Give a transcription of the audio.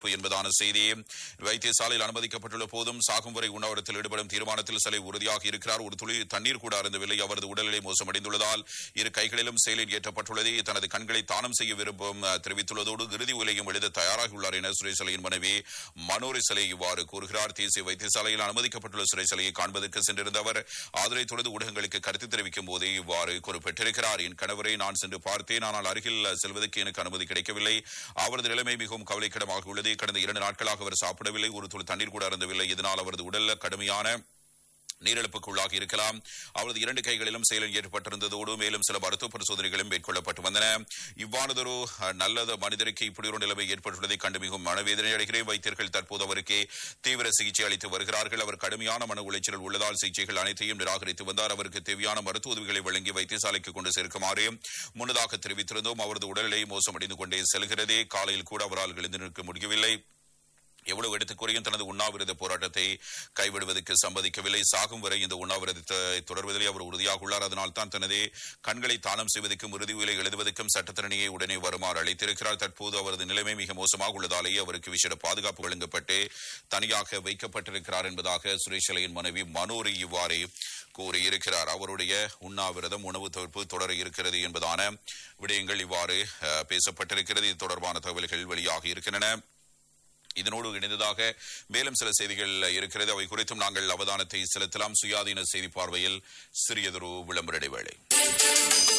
உயிரிழப்பு என்பதான செய்தி வைத்தியசாலையில் அனுமதிக்கப்பட்டுள்ள போதும் சாகும் வரை உண்ணாவிரத்தில் ஈடுபடும் தீர்மானத்தில் சிலை உறுதியாக இருக்கிறார் ஒரு துளி தண்ணீர் கூட அருந்தவில்லை அவரது உடல்நிலை மோசமடைந்துள்ளதால் இரு கைகளிலும் செயலில் ஏற்றப்பட்டுள்ளது தனது கண்களை தானம் செய்ய விரும்பும் அஹ், தெரிவித்துள்ளதோடு இறுதி உலையும் எழுத தயாராகியுள்ளார் என சுரேசலையின் மனைவி மனோரி சிலை இவ்வாறு கூறுகிறார் தேசிய வைத்தியசாலையில் அனுமதிக்கப்பட்டுள்ள சிறை சிலையை காண்பதற்கு சென்றிருந்த அவர் அதனை தொடர்ந்து ஊடகங்களுக்கு கருத்து தெரிவிக்கும் போதே இவ்வாறு குறிப்பிட்டிருக்கிறார் என் கணவரை நான் சென்று பார்த்தேன் ஆனால் அருகில் செல்வதற்கு எனக்கு அனுமதி கிடைக்கவில்லை அவரது நிலைமை மிகவும் கவலைக்கிடமாக உள்ளது கடந்த இரண்டு நாட்களாக அவர் சாப்பிடவில்லை ஒரு துளி தண்ணீர் கூட அருந்தவில்லை இதனால் அவரது உடல்ல கடுமையான நீரிழப்புக்குள்ளாகி இருக்கலாம் அவரது இரண்டு கைகளிலும் செயலில் ஏற்பட்டிருந்ததோடு மேலும் சில மருத்துவ பரிசோதனைகளும் மேற்கொள்ளப்பட்டு வந்தன இவ்வானதொரு அஹ், நல்ல மனிதருக்கு இப்படி ஒரு நிலைமை ஏற்பட்டுள்ளதை கண்டு மிகவும் மனவேதனை அடைகிறேன் வைத்தியர்கள் தற்போது அவருக்கு தீவிர சிகிச்சை அளித்து வருகிறார்கள் அவர் கடுமையான மன உளைச்சல் உள்ளதால் சிகிச்சைகள் அனைத்தையும் நிராகரித்து வந்தார் அவருக்கு தேவையான மருத்துவ உதவிகளை வழங்கி வைத்தியசாலைக்கு கொண்டு சேர்க்குமாறு முன்னதாக தெரிவித்திருந்தோம் அவரது உடல்நிலை மோசமடைந்து கொண்டே செல்கிறது காலையில் கூட அவரால் எழுந்து நிற்க முடியவில்லை எவ்வளவு எடுத்துக் கூறியும் தனது உண்ணாவிரத போராட்டத்தை கைவிடுவதற்கு சம்மதிக்கவில்லை சாகும் வரை இந்த உண்ணாவிரதத்தை தொடர்வதிலே அவர் உறுதியாக உள்ளார் அதனால் தான் தனது கண்களை தானம் செய்வதற்கும் இறுதி உயிலை எழுதுவதற்கும் சட்டத்திறனையை உடனே வருமாறு அழைத்திருக்கிறார் தற்போது அவரது நிலைமை மிக மோசமாக உள்ளதாலேயே அவருக்கு விசேட பாதுகாப்பு வழங்கப்பட்டு தனியாக வைக்கப்பட்டிருக்கிறார் என்பதாக சுரேஷலையின் மனைவி மனோரி இவ்வாறு கூறியிருக்கிறார் அவருடைய உண்ணாவிரதம் உணவு தவிர்ப்பு தொடர இருக்கிறது என்பதான விடயங்கள் இவ்வாறு அஹ், பேசப்பட்டிருக்கிறது இது தொடர்பான தகவல்கள் வெளியாகி இருக்கின்றன இதனோடு இணைந்ததாக மேலும் சில செய்திகள் இருக்கிறது அவை குறித்தும் நாங்கள் அவதானத்தை செலுத்தலாம் சுயாதீன செய்தி பார்வையில் சிறியதொரு விளம்பர இடைவேளை